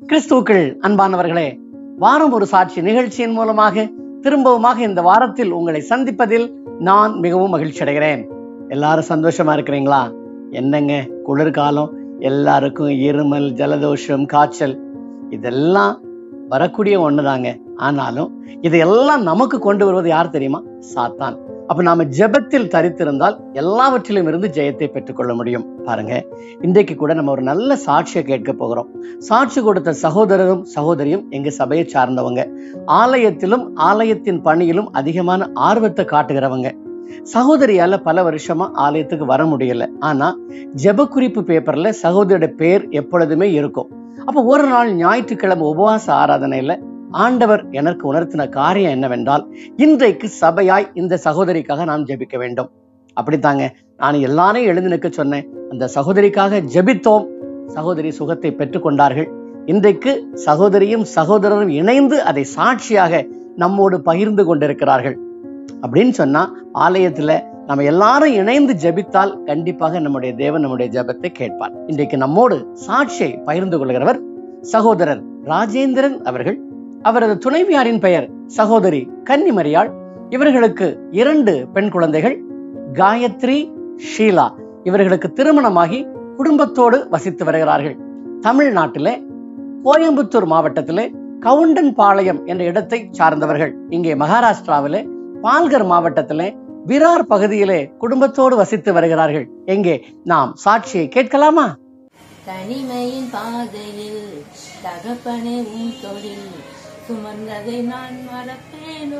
கிறிஸ்துவுக்குள் அன்பானவர்களே வாரம் ஒரு சாட்சி நிகழ்ச்சியின் மூலமாக திரும்பவுமாக இந்த வாரத்தில் உங்களை சந்திப்பதில் நான் மிகவும் மகிழ்ச்சி அடைகிறேன் எல்லாரும் சந்தோஷமா இருக்கிறீங்களா என்னங்க குளிர்காலம் எல்லாருக்கும் இருமல் ஜலதோஷம் காய்ச்சல் இதெல்லாம் வரக்கூடிய ஒண்ணுதாங்க ஆனாலும் இதையெல்லாம் நமக்கு கொண்டு வருவது யார் தெரியுமா சாத்தான் அப்ப நாம ஜெபத்தில் தரித்திருந்தால் எல்லாவற்றிலும் இருந்து ஜெயத்தை பெற்றுக்கொள்ள முடியும் பாருங்க இன்றைக்கு கூட நம்ம ஒரு நல்ல சாட்சியை கேட்க போகிறோம் சாட்சி கொடுத்த சகோதரரும் சகோதரியும் எங்க சபையை சார்ந்தவங்க ஆலயத்திலும் ஆலயத்தின் பணியிலும் அதிகமான ஆர்வத்தை காட்டுகிறவங்க சகோதரியால பல வருஷமா ஆலயத்துக்கு வர முடியல ஆனா ஜெப குறிப்பு பேப்பர்ல சகோதரியோட பேர் எப்பொழுதுமே இருக்கும் அப்ப ஒரு நாள் ஞாயிற்றுக்கிழமை உபவாச ஆராதனையில ஆண்டவர் எனக்கு உணர்த்தின காரியம் என்னவென்றால் இன்றைக்கு சபையாய் இந்த சகோதரிக்காக நாம் ஜெபிக்க வேண்டும் அப்படித்தாங்க நான் எல்லாரையும் எழுந்து நிற்க சொன்னேன் அந்த சகோதரிக்காக ஜெபித்தோம் சகோதரி சுகத்தை பெற்றுக்கொண்டார்கள் இன்றைக்கு சகோதரியும் சகோதரரும் இணைந்து அதை சாட்சியாக நம்மோடு பகிர்ந்து கொண்டிருக்கிறார்கள் அப்படின்னு சொன்னா ஆலயத்துல நம்ம எல்லாரும் இணைந்து ஜெபித்தால் கண்டிப்பாக நம்முடைய தேவன் நம்முடைய ஜெபத்தை கேட்பார் இன்றைக்கு நம்மோடு சாட்சியை பகிர்ந்து கொள்கிறவர் சகோதரர் ராஜேந்திரன் அவர்கள் அவரது துணைவியாரின் பெயர் சகோதரி கன்னிமரியாள் இவர்களுக்கு இரண்டு பெண் குழந்தைகள் காயத்ரி ஷீலா இவர்களுக்கு திருமணமாகி குடும்பத்தோடு வசித்து வருகிறார்கள் தமிழ்நாட்டிலே கோயம்புத்தூர் மாவட்டத்திலே கவுண்டன் பாளையம் என்ற இடத்தை சார்ந்தவர்கள் இங்கே மகாராஷ்டிராவிலே பால்கர் மாவட்டத்திலே விரார் பகுதியிலே குடும்பத்தோடு வசித்து வருகிறார்கள் எங்கே நாம் சாட்சியை கேட்கலாமா தனிமையின் பாதையில் தகப்பனே உன் தொழில் சுமந்ததை நான் மறப்பேனோ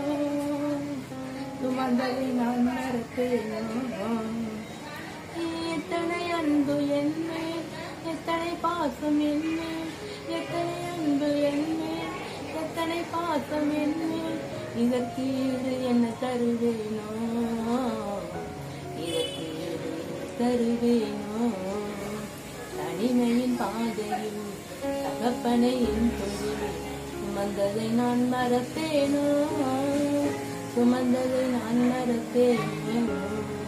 சுமந்ததை நான் மறப்பேனோ எத்தனை அன்பு என்னே எத்தனை பாசம் என்னே எத்தனை அன்பு என்னே எத்தனை பாசம் என்னே இதற்கு ஈடு என்ன தருவேனோ இதற்கு ஈடு என்ன தருவேனோ தனிமையின் பாதையில் தகப்பனை என் தொழில் சுமந்ததை நான் மறப்பேனோ சுமந்ததை நான் மறப்பேனோ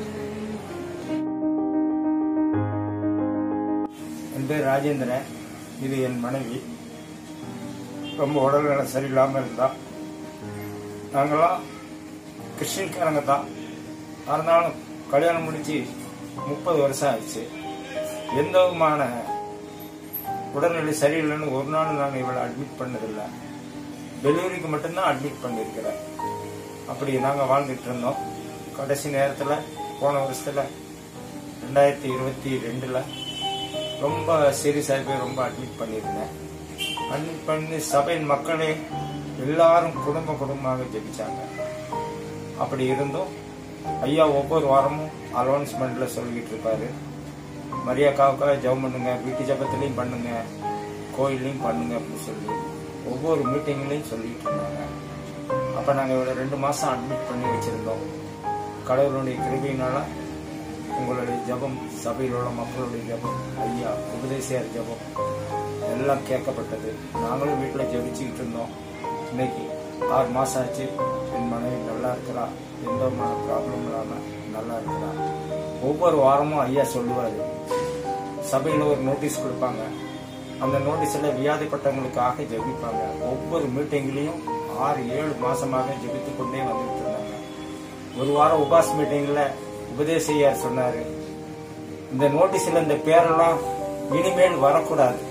என் பேர் ராஜேந்திரன் இது என் மனைவி ரொம்ப உடல்நல சரியில்லாமல் இருந்தா நாங்களாம் கிறிஸ்டின்காரங்க தான் இருந்தாலும் கல்யாணம் முடிச்சு முப்பது வருஷம் ஆயிடுச்சு எந்த விதமான உடல்நிலை சரியில்லைன்னு ஒரு நாள் நாங்கள் இவளை அட்மிட் பண்ணதில்லை டெலிவரிக்கு மட்டும்தான் அட்மிட் பண்ணியிருக்கிறேன் அப்படி நாங்கள் வாழ்ந்துட்டு இருந்தோம் கடைசி நேரத்தில் போன வருஷத்தில் ரெண்டாயிரத்தி இருபத்தி ரெண்டில் ரொம்ப சீரியஸாக போய் ரொம்ப அட்மிட் பண்ணியிருந்தேன் அட்மிட் பண்ணி சபையின் மக்களே எல்லாரும் குடும்ப குடும்பமாக ஜெபிச்சாங்க அப்படி இருந்தும் ஐயா ஒவ்வொரு வாரமும் அலௌன்ஸ்மெண்ட்ல சொல்லிக்கிட்டு இருப்பாரு மரியாக்காவுக்காக ஜெபம் பண்ணுங்க வீட்டு ஜபத்திலையும் பண்ணுங்க கோயிலையும் பண்ணுங்க அப்படின்னு சொல்லி ஒவ்வொரு மீட்டிங்லையும் சொல்லிட்டு இருந்தாங்க அப்ப நாங்க இவளை ரெண்டு மாசம் அட்மிட் பண்ணி வச்சிருந்தோம் கடவுளுடைய கிருபையினால உங்களுடைய ஜெபம் சபையில் உள்ள மக்களுடைய ஜெபம் ஐயா உபதேசியார் ஜெபம் எல்லாம் கேட்கப்பட்டது நாங்களும் வீட்டில் ஜெபிச்சுக்கிட்டு இருந்தோம் இன்னைக்கு ஆறு மாசம் ஆச்சு என் மனைவி நல்லா இருக்கிறா எந்த விதமான ப்ராப்ளம் இல்லாம நல்லா இருக்கிறா ஒவ்வொரு வாரமும் ஐயா சொல்லுவாரு சபையில ஒரு நோட்டீஸ் கொடுப்பாங்க அந்த நோட்டீஸ்ல வியாதிப்பட்டவங்களுக்காக ஜெபிப்பாங்க ஒவ்வொரு மீட்டிங்லயும் ஆறு ஏழு மாசமாக ஜெபித்து கொண்டே வந்துட்டு இருந்தாங்க ஒரு வாரம் உபாஸ் மீட்டிங்ல உபதேசியார் சொன்னாரு இந்த நோட்டீஸ்ல இந்த பேரெல்லாம் இனிமேல் வரக்கூடாது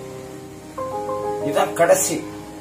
இதான் கடைசி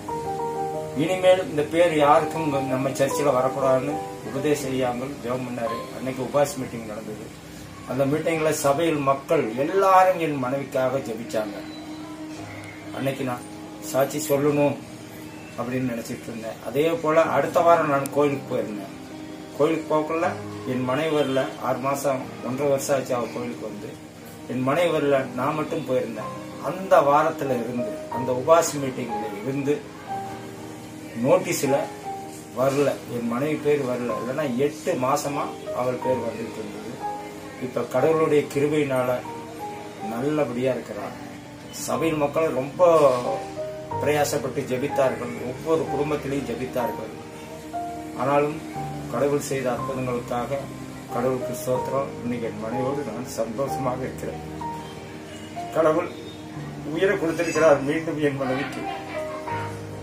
இனிமேல் இந்த பேர் யாருக்கும் நம்ம சர்ச்சில் வரக்கூடாதுன்னு உபதேசியாமல் ஜெபம் பண்ணாரு அன்னைக்கு உபாஸ் மீட்டிங் நடந்தது அந்த மீட்டிங்ல சபையில் மக்கள் எல்லாரும் என் மனைவிக்காக ஜெபிச்சாங்க அன்னைக்கு நான் சாட்சி சொல்லணும் அப்படின்னு நினைச்சிட்டு இருந்தேன் அதே போல அடுத்த வாரம் நான் கோயிலுக்கு போயிருந்தேன் கோயிலுக்கு போகல என் மனைவி வரல ஆறு மாசம் ஒன்றரை வருஷம் ஆச்சு அவ கோயிலுக்கு வந்து என் மனைவி வரல நான் மட்டும் போயிருந்தேன் அந்த வாரத்துல இருந்து அந்த உபாஸ் மீட்டிங்ல இருந்து நோட்டீஸ்ல வரல என் மனைவி பேர் வரல இல்லைன்னா எட்டு மாசமா அவள் பேர் வந்துட்டு இருந்தது இப்ப கடவுளுடைய கிருபையினால நல்லபடியா இருக்கிறார் சபையில் மக்கள் ரொம்ப பிரயாசப்பட்டு ஜெபித்தார்கள் ஒவ்வொரு குடும்பத்திலையும் ஜெபித்தார்கள் ஆனாலும் கடவுள் செய்த அற்புதங்களுக்காக கடவுளுக்கு ஸ்தோத்திரம் இன்னைக்கு என் மனைவியோடு நான் சந்தோஷமாக இருக்கிறேன் கடவுள் உயிரை கொடுத்திருக்கிறார் மீண்டும் என் மனைவிக்கு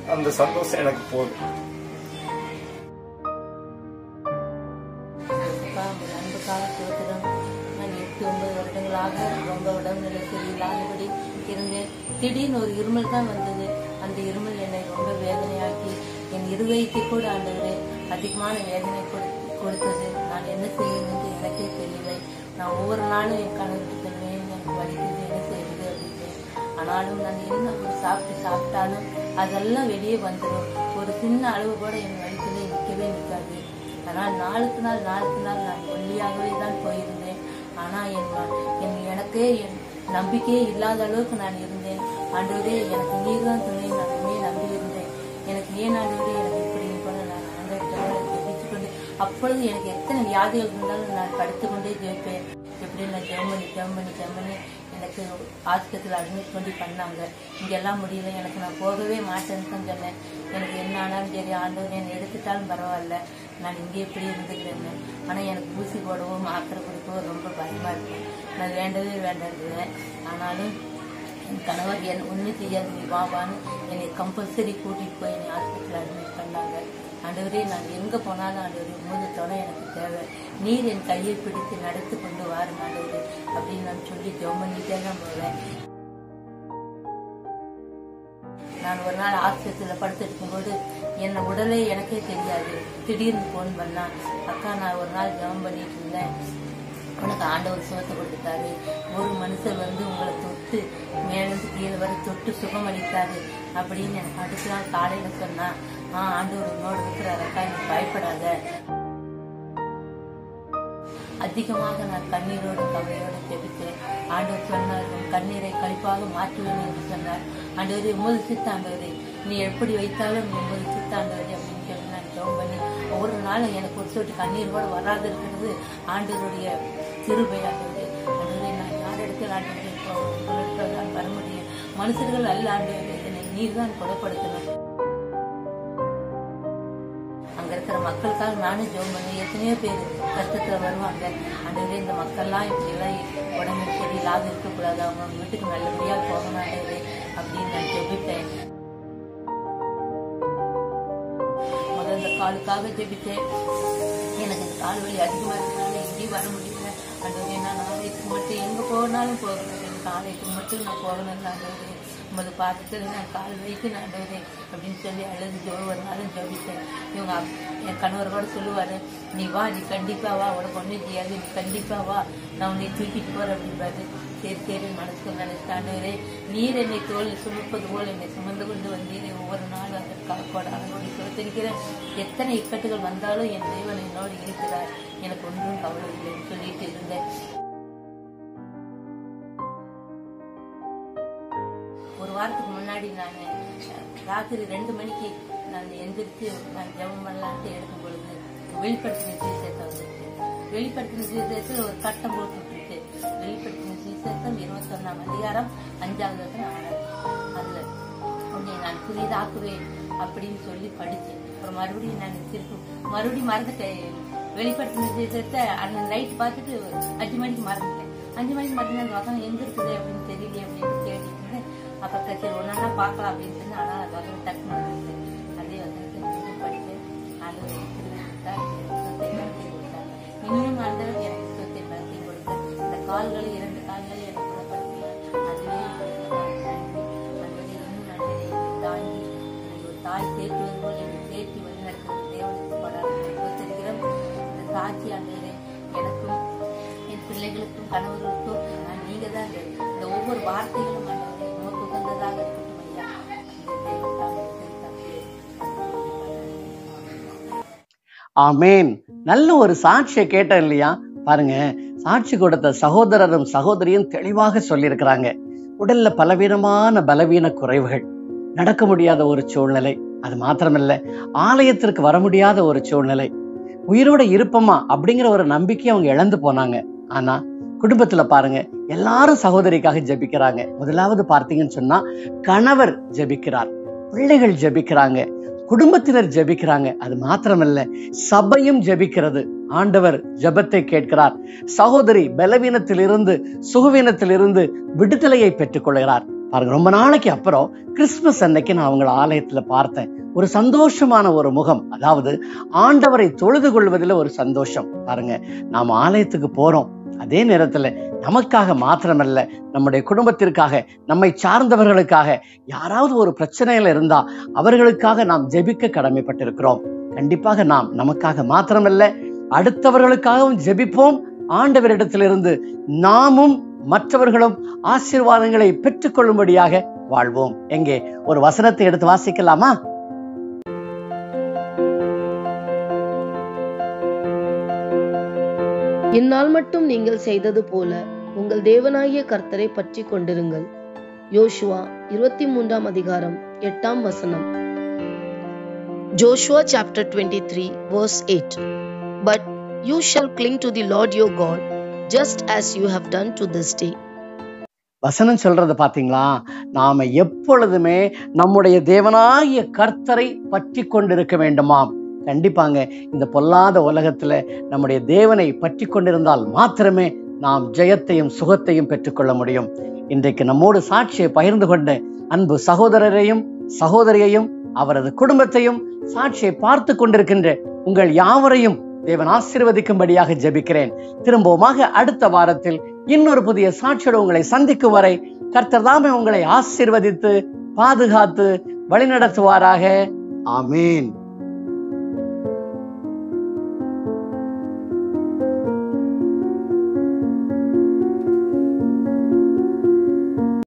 அந்த சந்தோஷம் எனக்கு போதும் அப்பா, உங்கள் அன்புக்காக தோற்றுகிறோம் நான் எட்டு ஒன்பது வருடங்களாக ரொம்ப உடல்நிலை சரியில்லாதபடி இருந்தேன் திடீர்னு ஒரு இருமல் தான் வந்தது அந்த இருமல் என்னை ரொம்ப வேதனையாக்கி என் இருதயத்தை கூட ஆண்டவரே அதிகமான வேதனை கொடுத்து கொடுத்தது நான் என்ன செய்யணும் என்று எனக்கே தெரியலை நான் ஒவ்வொரு நாளும் என் கணவருக்கு சொல்வேன் எனக்கு வலிக்குது என்ன செய்யுது அப்படின்னு ஆனாலும் நான் என்ன ஒரு சாப்பிட்டு சாப்பிட்டாலும் அதெல்லாம் வெளியே வந்துடும் ஒரு சின்ன அளவு கூட என் வயிற்றிலே நிற்கவே நிற்காது ஆனால் நாளுக்கு நாள் நாளுக்கு நாள் நான் ஒல்லியாகவே தான் போயிருந்தேன் ஆனால் என் ம- என் எனக்கே என் நம்பிக்கையே இல்லாத அளவுக்கு நான் இருந்தேன் ஆண்டவரே எனக்கு நீர் தான் துணை நான் உண்மையை நம்பி இருந்தேன் எனக்கு ஏன் ஆண்டவரே எனக்கு இப்படி போல நான் ஆண்டவர்கிட்ட ஜெபிச்சு கொண்டு அப்பொழுது எனக்கு எத்தனை வியாதிகள் இருந்தாலும் நான் படுத்துக்கொண்டே ஜெயிப்பேன் எப்படி நான் ஜெபம் பண்ணி ஜெபம் பண்ணி ஜெபம் பண்ணி எனக்கு ஆஸ்பத்திரியில் அட்மிட் பண்ணி பண்ணாங்க இங்கெல்லாம் முடியல எனக்கு நான் போகவே மாட்டேன்னு தான் சொன்னேன் எனக்கு என்ன ஆனாலும் சரி ஆண்டவர் என்னை எடுத்துட்டாலும் பரவாயில்ல நான் இங்கே இப்படி இருந்துக்கிறேன்னு ஆனால் எனக்கு ஊசி போடவோ மாத்திரை கொடுக்கவோ ரொம்ப பயமா இருக்கும் நான் வேண்டவே வேண்டாடுவேன் ஆனாலும் என் கணவர் என் ஒண்ணு செய்யாது நீ வா வான்னு என்னை கம்பல்சரி கூட்டிட்டு போய் என்னை ஹாஸ்பிட்டல் அட்மிட் பண்ணாங்க ஆண்டவரே நான் எங்க போனாலும் ஆண்டவரே உமது துணை எனக்கு தேவை நீர் என் கையை பிடித்து நடத்தி கொண்டு வாரும் ஆண்டவரே அப்படின்னு நான் சொல்லி ஜெபம் பண்ணிட்டே தான் போவேன் நான் ஒரு நாள் ஆஸ்பத்திரியில் படுத்திருக்கும்போது என்ன உடலே எனக்கே தெரியாது திடீர்னு ஃபோன் பண்ணா அக்கா நான் ஒரு நாள் ஜெபம் பண்ணிட்டு இருந்தேன் உனக்கு ஆண்டவர் சுகத்தை கொடுத்துட்டாரு ஒரு மனுஷர் வந்து உங்களை தொட்டு மேலிருந்து கீழே வரை தொட்டு சுகம் அளித்தாரு அப்படின்னு எனக்கு அடுத்த நாள் காலையில சொன்னா ஆ ஆண்டவர் உன்னோட இருக்கிறார் அக்கா நீ பயப்படாத அதிகமாக நான் கண்ணீரோடு கவலையோடு ஜெபித்தேன் ஆண்டவர் சொன்னார் உன் கண்ணீரை கழிப்பாக மாற்றுவேன் என்று சொன்னார் ஆண்டவரே உமது சித்த ஆண்டவரே நீ எப்படி வைத்தாலும் உமது சித்த ஆண்டவரே அப்படின்னு சொல்லி நான் ஜெபம் பண்ணி ஒவ்வொரு நாளும் எனக்கு ஒரு சொட்டு கண்ணீர் கூட வராது இருக்கிறது ஆண்டவருடைய கிருபை ஆண்டவரே ஆண்டவரே நான் யாரிடத்தில் ஆண்டவரே இப்போ உங்களிடத்தில் நான் வர முடியும் மனுஷர்கள் அல்ல ஆண்டவரே என்னை நீர் தான் குணப்படுத்தணும் அங்க இருக்கிற மக்களுக்காக நானும் ஜெபம் பண்ணி எத்தனையோ பேர் கஷ்டத்துல வருவாங்க ஆண்டவரே இந்த மக்கள்லாம் இப்படி எல்லாம் உடம்பு சரியில்லாத இருக்கக்கூடாது அவங்க அவங்க வீட்டுக்கு நல்லபடியா போகணும் ஆண்டவரே அப்படின்னு நான் ஜெபித்தேன் முதல்ல இந்த காலுக்காக ஜெபித்தேன் எனக்கு இந்த கால் வலி அதிகமா இருக்கிறதுனால எங்கேயும் வர முடியல ஆண்டவரே நான் ஆலயத்துக்கு மட்டும் எங்க போனாலும் போகணும் எனக்கு ஆலயத்துக்கு மட்டும் நான் போகணும்னு ஆண்டவரே உமது பாதத்தில் நான் கால் வைத்து நான் ஆண்டவரே அப்படின்னு சொல்லி அழுது ஜோ ஒரு நாளும் ஜபித்தேன் இவங்க அப்- என் கணவர் கூட சொல்லுவாரு நீ வா நீ கண்டிப்பா வா உனக்கு ஒன்றும் செய்யாது நீ கண்டிப்பா வா நான் உன்னை தூக்கிட்டு போறேன் அப்படின்பாரு சரி சரி மனசுக்கு நினைச்சாண்டவரே நீர் என்னை தோல் சுமப்பது போல் என்னை சுமந்து கொண்டு வந்தீரே ஒவ்வொரு நாளும் அதற்காக கொடானோடு கொடுத்திருக்கிறேன் எத்தனை இக்கட்டுகள் வந்தாலும் என் தேவன் என்னோடு இருக்கிறார் எனக்கு ஒன்றும் கவலை இல்லைன்னு சொல்லிட்டு இருந்தேன் ஒரு வாரத்துக்கு முன்னாடி நான் ராத்திரி ரெண்டு மணிக்கு நான் எந்திரிச்சு நான் ஜெபம் பண்ணலான்ட்டு எடுக்கும் பொழுது வெளிப்படுத்தின விசேஷத்தை வந்துச்சு வெளிப்படுத்தின விசேஷத்தில் ஒரு கட்டம் போட்டு விட்டுருக்கு வெளிப்படுத்தின விசேஷம் இருபத்தொன்னாம் அதிகாரம் அஞ்சாவது வசனம் ஆறாவது அதுல உன்னை நான் புதிதாக்குவேன் அப்படின்னு சொல்லி படிச்சேன் அப்புறம் மறுபடியும் நான் திருப்பி மறுபடியும் மறந்துட்டேன் வெளிப்படுத்தின விசேஷத்தை அந்த நைட் பார்த்துட்டு அஞ்சு மணிக்கு மறந்துட்டேன் அஞ்சு மணிக்கு மறந்து அந்த வசனம் எங்க இருக்குது அப்படின்னு தெரியலையே அப்படின்னு கேட்டுட்டு இருந்தேன் அப்ப சரி ஒன்னா பார்க்கலாம் அப்படின்னு சொல்லி ஆனா அது வசனம் டக்கு மறந்துட்டு அதே வசனத்தை மீண்டும் படித்து ஆண்டவர் எனக்கு திரும்பி கொடுத்தார் எனக்கு சுகத்தை பலத்தை கொடுத்தார் இன்னும் ஆண்டவர் எனக்கு சுகத்தை பலத்தை கொடுத்தார் இந்த கால்களை இரண்டு கால்களை எனக்கு குணப்படுத்தினார் அதுவே எனக்கு நன்றி ஆண்டவரே இன்னும் ஆண்டவரே என்னை தாங்கி என்னை ஒரு தாய் தேற்றுவது போல் என்னை தேற்றி வழிநடத்தும் தேவனுக்கு படாத இந்த சாட்சி ஆண்டவரே எனக்கும் என் பிள்ளைகளுக்கும் கணவர்களுக்கும் நான் நீங்க தான் இந்த இந்த ஒவ்வொரு வார்த்தைகளும் ஆண்டவரே உமக்கு உகந்ததாக இருக்கட்டும் ஐயா இந்த தெய்வத்தால் ஆமேன் நல்ல ஒரு சாட்சியை கேட்டேன் இல்லையா பாருங்க சாட்சி கொடுத்த சகோதரரும் சகோதரியும் தெளிவாக சொல்லியிருக்கிறாங்க உடல்ல பலவீனமான பலவீன குறைவுகள் நடக்க முடியாத ஒரு சூழ்நிலை அது மாத்திரமல்ல ஆலயத்திற்கு வர முடியாத ஒரு சூழ்நிலை உயிரோட இருப்போமா அப்படிங்கிற ஒரு நம்பிக்கை அவங்க இழந்து போனாங்க ஆனா குடும்பத்துல பாருங்க எல்லாரும் சகோதரிக்காக ஜெபிக்கிறாங்க முதலாவது பார்த்தீங்கன்னு சொன்னா கணவர் ஜெபிக்கிறார் பிள்ளைகள் ஜெபிக்கிறாங்க குடும்பத்தினர் ஜெபிக்கிறாங்க அது மாத்திரமல்ல சபையும் ஜெபிக்கிறது ஆண்டவர் ஜெபத்தை கேட்கிறார் சகோதரி பலவீனத்திலிருந்து சுகவீனத்திலிருந்து விடுதலையை பெற்றுக் கொள்கிறார் பாருங்க ரொம்ப நாளைக்கு அப்புறம் கிறிஸ்துமஸ் அன்னைக்கு நான் அவங்கள ஆலயத்துல பார்த்தேன் ஒரு சந்தோஷமான ஒரு முகம் அதாவது ஆண்டவரை தொழுது கொள்வதில் ஒரு சந்தோஷம் பாருங்க நாம் ஆலயத்துக்கு போறோம் அதே நேரத்துல நமக்காக மாத்திரமல்ல நம்முடைய குடும்பத்திற்காக நம்மை சார்ந்தவர்களுக்காக யாராவது ஒரு பிரச்சனையில இருந்தா அவர்களுக்காக நாம் ஜெபிக்க கடமைப்பட்டிருக்கிறோம் கண்டிப்பாக நாம் நமக்காக மாத்திரமல்ல அடுத்தவர்களுக்காகவும் ஜெபிப்போம் ஆண்டவரிடத்திலிருந்து நாமும் மற்றவர்களும் ஆசீர்வாதங்களை பெற்றுக்கொள்ளும்படியாக வாழ்வோம் எங்கே ஒரு வசனத்தை எடுத்து வாசிக்கலாமா இந்நாள் மட்டும் நீங்கள் செய்தது போல உங்கள் தேவனாகிய கர்த்தரை பற்றி கொண்டிருங்கள் யோசுவா இருபத்தி மூன்றாம் அதிகாரம் எட்டாம் வசனம் Joshua chapter 23 verse 8 But you shall cling to the Lord your God just as you have done to this day வசனம் சொல்றது பாத்தீங்களா நாம எப்பொழுதுமே நம்முடைய தேவனாகிய கர்த்தரை பற்றி கொண்டிருக்க வேண்டுமாம் கண்டிப்பாங்க இந்த பொல்லாத உலகத்துல நம்முடைய தேவனை பற்றி கொண்டிருந்தால் மாத்திரமே நாம் ஜெயத்தையும் சுகத்தையும் பெற்றுக்கொள்ள முடியும் இன்றைக்கு நம்மோடு சாட்சியை பகிர்ந்து கொண்ட அன்பு சகோதரரையும் சகோதரியையும் அவரது குடும்பத்தையும் சாட்சியை பார்த்து கொண்டிருக்கின்ற உங்கள் யாவரையும் தேவன் ஆசீர்வதிக்கும்படியாக ஜெபிக்கிறேன் திரும்பவுமாக அடுத்த வாரத்தில் இன்னொரு புதிய சாட்சியோடு உங்களை சந்திக்கும் வரை கர்த்தர் தாமே உங்களை ஆசீர்வதித்து பாதுகாத்து வழிநடத்துவாராக ஆமீன்